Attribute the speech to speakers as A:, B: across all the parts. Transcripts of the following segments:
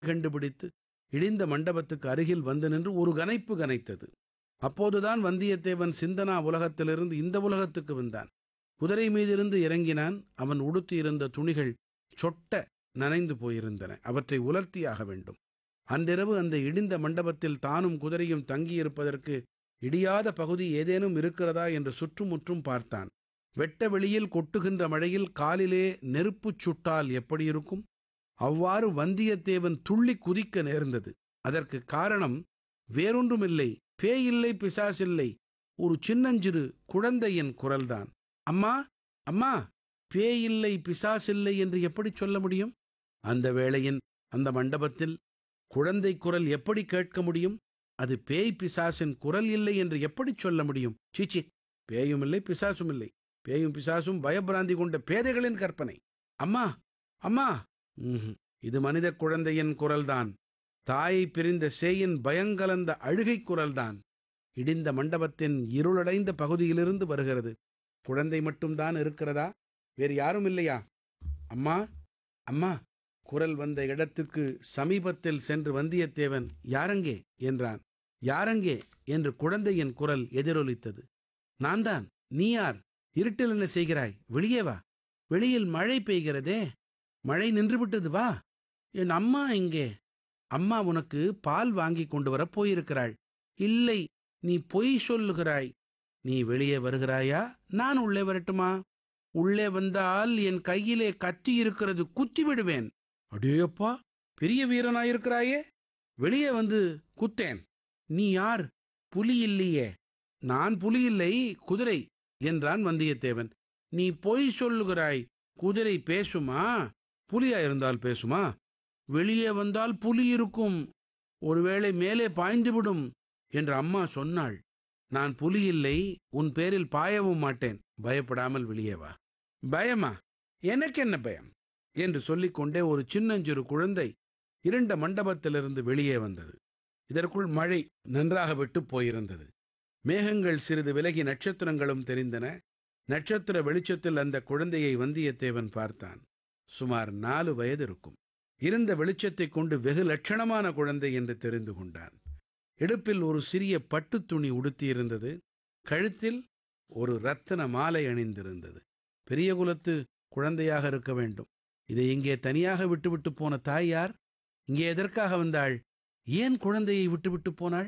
A: கண்டுபிடித்து இடிந்த மண்டபத்துக்கு அருகில் வந்து நின்று ஒரு கனைப்பு கனைத்தது அப்போதுதான் வந்தியத்தேவன் சிந்தனா உலகத்திலிருந்து இந்த உலகத்துக்கு வந்தான் குதிரை மீதிருந்து இறங்கினான் அவன் உடுத்தியிருந்த துணிகள் சொட்ட நனைந்து போயிருந்தன அவற்றை உலர்த்தியாக வேண்டும் அன்றிரவு அந்த இடிந்த மண்டபத்தில் தானும் குதிரையும் தங்கியிருப்பதற்கு இடியாத பகுதி ஏதேனும் இருக்கிறதா என்று சுற்றுமுற்றும் பார்த்தான் வெட்ட வெளியில் கொட்டுகின்ற மழையில் காலிலே நெருப்புச் சுட்டால் எப்படி இருக்கும் அவ்வாறு வந்தியத்தேவன் துள்ளி குதிக்க நேர்ந்தது அதற்கு காரணம் வேறொன்றுமில்லை பேயில்லை பிசாசில்லை ஒரு சின்னஞ்சிறு குழந்தையின் குரல்தான் அம்மா அம்மா பேயில்லை பிசாசில்லை என்று எப்படி சொல்ல முடியும் அந்த வேளையின் அந்த மண்டபத்தில் குழந்தை குரல் எப்படி கேட்க முடியும் அது பேய் பிசாசின் குரல் இல்லை என்று எப்படி சொல்ல முடியும் சீச்சி பேயும் இல்லை பிசாசும் இல்லை பேயும் பிசாசும் பயபிராந்தி கொண்ட பேதைகளின் கற்பனை அம்மா அம்மா ம்ஹும். இது மனித குழந்தையின் குரல்தான் தாயை பிரிந்த சேயின் பயங்கலந்த அழுகை குரல்தான் இடிந்த மண்டபத்தின் இருளடைந்த பகுதியிலிருந்து வருகிறது குழந்தை மட்டும்தான் இருக்கிறதா வேறு யாரும் இல்லையா அம்மா அம்மா குரல் வந்த இடத்துக்கு சமீபத்தில் சென்று வந்தியத்தேவன் யாரங்கே என்றான் யாரங்கே என்று குழந்தையின் குரல் எதிரொலித்தது நான் தான் நீ யார் இருட்டில் என்ன செய்கிறாய் வெளியே வா வெளியில் மழை பெய்கிறதே மழை நின்றுவிட்டது வா என் அம்மா எங்கே அம்மா உனக்கு பால் வாங்கி கொண்டு வரப் போயிருக்கிறாள் இல்லை நீ பொய் சொல்லுகிறாய் நீ வெளியே வருகிறாயா நான் உள்ளே வரட்டுமா உள்ளே வந்தால் என் கையிலே கத்தி இருக்கிறது குத்தி விடுவேன் அடேயப்பா பெரிய வீரனாயிருக்கிறாயே வெளியே வந்து குத்தேன் நீ யார் புலி இல்லையே நான் புலி இல்லை குதிரை என்றான் வந்தியத்தேவன் நீ பொய் சொல்லுகிறாய் குதிரை பேசுமா புலியா இருந்தால் பேசுமா வெளியே வந்தால் புலி இருக்கும் ஒருவேளை மேலே பாய்ந்துவிடும் என்று அம்மா சொன்னாள் நான் புலி இல்லை உன் பேரில் பாயவும் மாட்டேன் பயப்படாமல் வெளியே வா பயமா எனக்கு என்ன பயம் என்று சொல்லிக்கொண்டே ஒரு சின்னஞ்சிறு குழந்தை இருண்ட மண்டபத்திலிருந்து வெளியே வந்தது இதற்குள் மழை நன்றாக விட்டுப் போயிருந்தது மேகங்கள் சிறிது விலகி நட்சத்திரங்களும் தெரிந்தன நட்சத்திர வெளிச்சத்தில் அந்த குழந்தையை வந்தியத்தேவன் பார்த்தான் சுமார் நாலு வயது இருக்கும் இருந்த வெளிச்சத்தைக் கொண்டு வெகு லட்சணமான குழந்தை என்று தெரிந்து கொண்டான் இடுப்பில் ஒரு சிறிய பட்டுத் துணி உடுத்தியிருந்தது கழுத்தில் ஒரு ரத்தின மாலை அணிந்திருந்தது பெரிய குலத்து குழந்தையாக இருக்க வேண்டும் இதை இங்கே தனியாக விட்டுவிட்டு போன தாய் யார் இங்கே எதற்காக வந்தாள் ஏன் குழந்தையை விட்டுவிட்டு போனாள்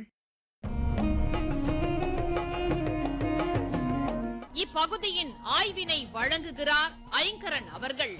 B: இப்பகுதியின் ஆய்வினை வழங்குகிறார் ஐங்கரன் அவர்கள்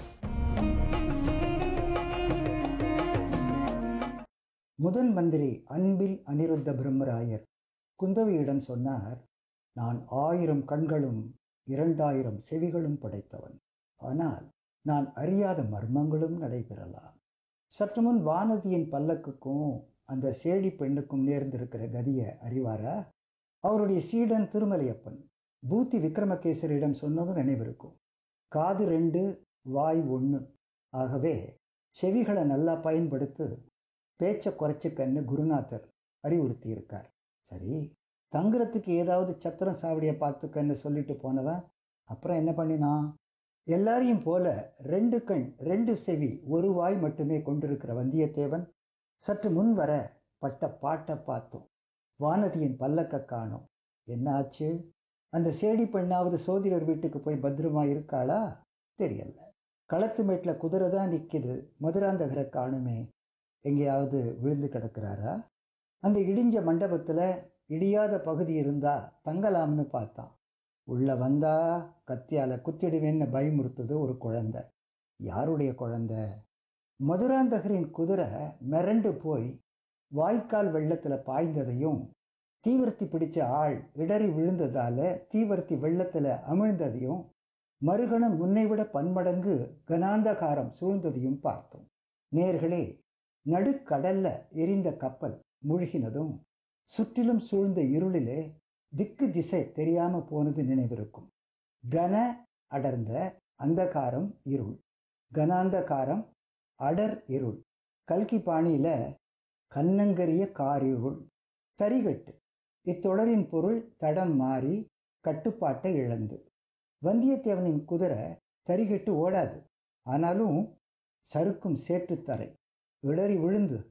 C: முதன் மந்திரி அன்பில் அனிருத்த பிரம்மராயர் குந்தவியிடம் சொன்னார் நான் ஆயிரம் கண்களும் இரண்டாயிரம் செவிகளும் படைத்தவன் ஆனால் நான் அறியாத மர்மங்களும் நடைபெறலாம் சற்று முன் வானதியின் பல்லக்குக்கும் அந்த சேடி பெண்ணுக்கும் நேர்ந்திருக்கிற கதியை அறிவாரா அவருடைய சீடன் திருமலையப்பன் பூத்தி விக்ரமகேசரியிடம் சொன்னதும் நினைவிருக்கும் காது ரெண்டு வாய் ஒன்று ஆகவே செவிகளை நல்லா பயன்படுத்து பேச்சை குறைச்சிக்கன்னு குருநாதர் அறிவுறுத்தி இருக்கார் சரி தங்குறதுக்கு ஏதாவது சத்திரம் சாவடியை பார்த்துக்கன்னு சொல்லிட்டு போனவன் அப்புறம் என்ன பண்ணினான் எல்லாரையும் போல ரெண்டு கண் ரெண்டு செவி ஒரு வாய் மட்டுமே கொண்டிருக்கிற வந்தியத்தேவன் சற்று முன் வர பட்ட பாட்டை பார்த்தோம் வானதியின் பல்லக்க காணோம் என்ன ஆச்சு அந்த சேடி பெண்ணாவது சோதிடர் வீட்டுக்கு போய் பத்திரமா இருக்காளா தெரியல களத்து மேட்டில் குதிரை தான் நிற்கிது மதுராந்தகரை காணுமே எங்கேயாவது விழுந்து கிடக்கிறாரா அந்த இடிஞ்ச மண்டபத்தில் இடியாத பகுதி இருந்தா தங்கலாம்னு பார்த்தான் உள்ள வந்தா கத்தியால குத்திடுவேன்னு பயமுறுத்துது ஒரு குழந்தை யாருடைய குழந்தை மதுராந்தகரின் குதிரை மிரண்டு போய் வாய்க்கால் வெள்ளத்துல பாய்ந்ததையும் தீவர்த்தி பிடிச்ச ஆள் இடறி விழுந்ததால தீவர்த்தி வெள்ளத்துல அமிழ்ந்ததையும் மறுகணம் முன்னைவிட பன்மடங்கு கனாந்தகாரம் சூழ்ந்ததையும் பார்த்தோம் நேர்களே நடுக்கடல்ல எரிந்த கப்பல் மூழ்கினதும் சுற்றிலும் சூழ்ந்த இருளிலே திக்கு திசை தெரியாம போனது நினைவிருக்கும் கன அடர்ந்த அந்தகாரம் இருள் கனாந்தகாரம் அடர் இருள் கல்கி பாணியில கண்ணங்கரிய காரிருள் தரிகட்டு இத்தொடரின் பொருள் தடம் மாறி கட்டுப்பாட்டை இழந்து வந்தியத்தேவனின் குதிரை தரிகட்டு ஓடாது ஆனாலும் சறுக்கும் சேற்றுத்தரை இடறி விழுந்து